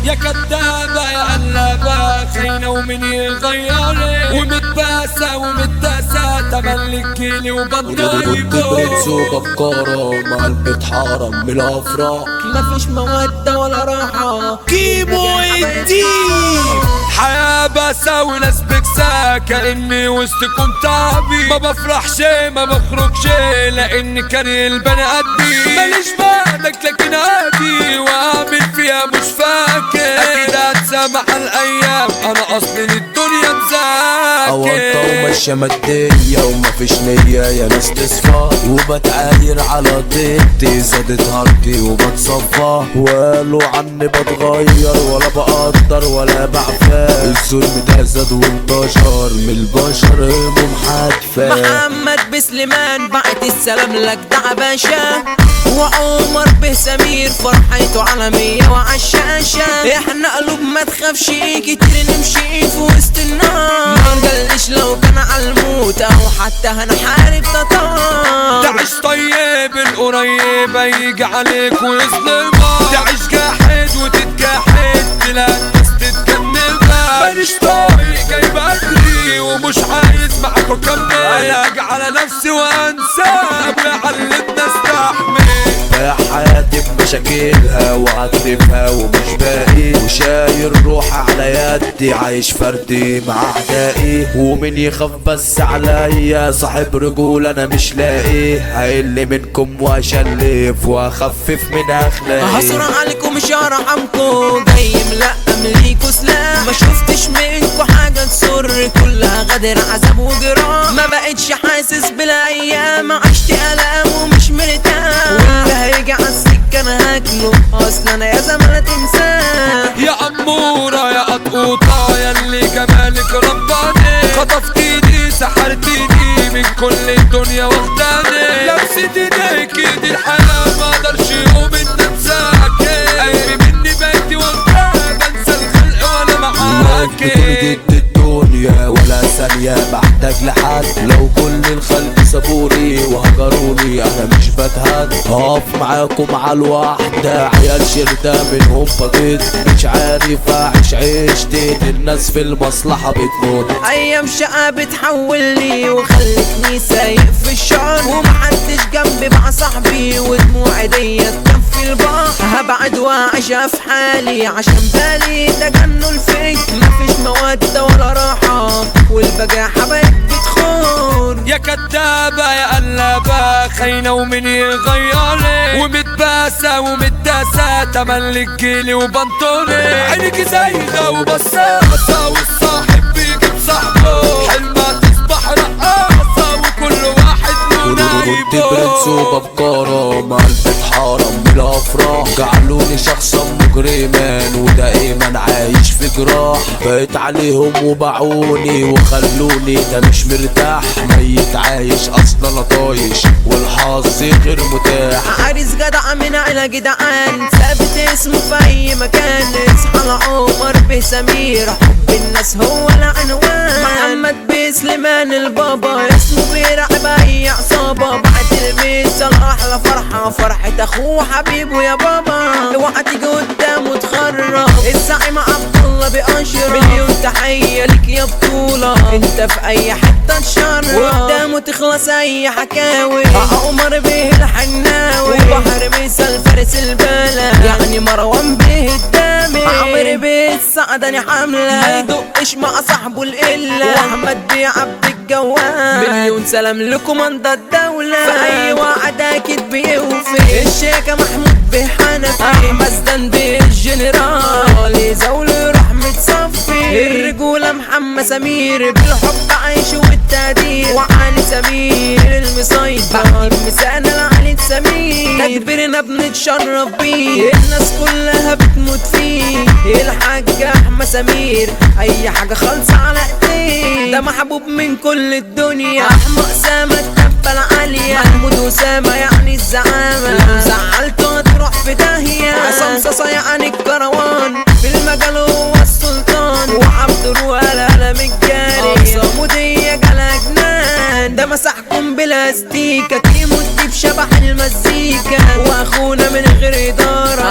يا كدابة يا قلابة خاينة ومن يغيرك ومتباسة ومتداسة تملك كيلي وبطاري برنس وبكارة مع البيت حرم من الافراح مفيش مودة ولا راحة كيمو الدين حياة باسة وناس بكسة كأني وسطكم تعبي ما بفرحش ما بخرجش لأني كاري البني آدمي ماليش بعدك لكن عادي وأعمل فيها مش فاكر أكيد هتسامح الأيام أنا أصلي للدنيا أونطة مذاكر وماشية مادية ومفيش نية يا ناس تصفى وبتعاير على طيبتي زادت هارتي وبتصفى وقالوا عني بتغير ولا بقدر ولا بعفى الظلم ده زاد وانتشر من البشر هموم حادفة محمد بسليمان بعت السلام لك ده باشا وعمر به سمير فرحته عالمية وعالشاشة احنا قلوب ما تخافش كتير نمشي في وسط النار ما نقلش لو كان عالموت او حتى هنحارب تتار تعيش طيب القريب يجي عليك ويظلمك تعيش جاحد وتتجاحد تلاقي الناس تتجنبك مانيش طايق جاي بدري ومش عايز معاكوا كمل انا اجي على نفسي وانسى ابويا علمنا استحمل يا حياتي بمشاكلها وعاترفها ومش باقي وشايل روح على يدي عايش فردي مع اعدائي ومين يخاف بس عليا صاحب رجول انا مش لاقي هقل منكم واشلف واخفف من اخلاقي هصر عليكم مش هرحمكم جاي ملقم ليكوا سلام ما شفتش منكوا حاجة تسر كلها غدر عذاب وجرام ما بقتش حاسس بالايام عشت الام ومش مرتاح واللي هيجي عالسكة انا هاكله اصل انا يا زمان تنساه يا أمورة يا قطقوطة يا اللي جمالك رباني خطفتيني سحرتيني من كل الدنيا واخداني لمسة ايديك دي الحياة ما اقدرش يوم ان انساكي قلبي مني بيتي واخداه بنسى الخلق وانا معاك بطول معاكي ضد الدنيا ولا ثانية بحتاج لحد لو كل الخلق سابوني وهجروني انا مش بتهد هقف معاكم على الواحدة عيال شردة منهم بقيت مش عارف اعيش عيشتي الناس في المصلحة بتموت ايام شقة بتحولني وخلتني سايق في الشر ومحدش جنبي مع صاحبي ودموعي ديت تكفي البحر هبعد واعيشها في حالي عشان بالي تجنوا الفكر مفيش مودة ولا راحة والبجاحة بقت بتخون يا كدابة يا قلابة خاينة ومن يغيرك ومتباسة ومتداسة تملك جيلي وبنطوني عينك زايغة وبصاصة والصاحب بيجيب صاحبه حلمها تصبح رقاصة وكل واحد له كنت برنس نايبه وببكارة مع البيت حرم من الافراح جعلوني شخصا مجرما ودائما عايش في جراح بقيت عليهم وباعوني وخلوني ده مش مرتاح ميت عايش اصلا انا طايش والحظ غير متاح عريس جدع من عيلة جدعان ثابت اسمه في اي مكان اصحى لعمر بسمير حب الناس هو العنوان محمد بسليمان البابا اسمه بيرعب اي عصابة بعد المثل احلى فرحة فرحة اخوه حبيبه يا بابا اوعى تيجي قدامه تخرب الزعيم عبد الله بأشرف مليون تحية ليك يا بطولة انت في اي حتة تشرف وقدامه تخلص اي حكاوي عمر به الحناوي وبحر مثل فارس البلد يعني مروان به الدامي عمر به السعدني حملة ما يدقش مع صاحبه القلة واحمد بيه عبد الجواد مليون سلام لكوماندا الدولة في اي وعد اكيد بيوفي الشيكة محمود به حنفي احمد دان به الجنرال يزول رحمة صفي الرجولة محمد سمير بالحب عايش والتقدير وعلي سمير المسيطر بعد مسانا لعلي سمير تكبيرنا بنتشرف بيه الناس كلها بتموت فيه الحاج احمد سمير اي حاجة خالصة على ايديه ده محبوب من كل الدنيا احمد اسامة التبة العالية محمود اسامة يعني الزعامة لو زعلته هتروح في داهية عصام صاصا يعني الكروان في المجال هو السلطان وعبد الروال قلم الجاري صمودية جلا جنان ده مسحكم بلاستيكة كيمو الديب شبح المزيكا واخونا من غير ادارة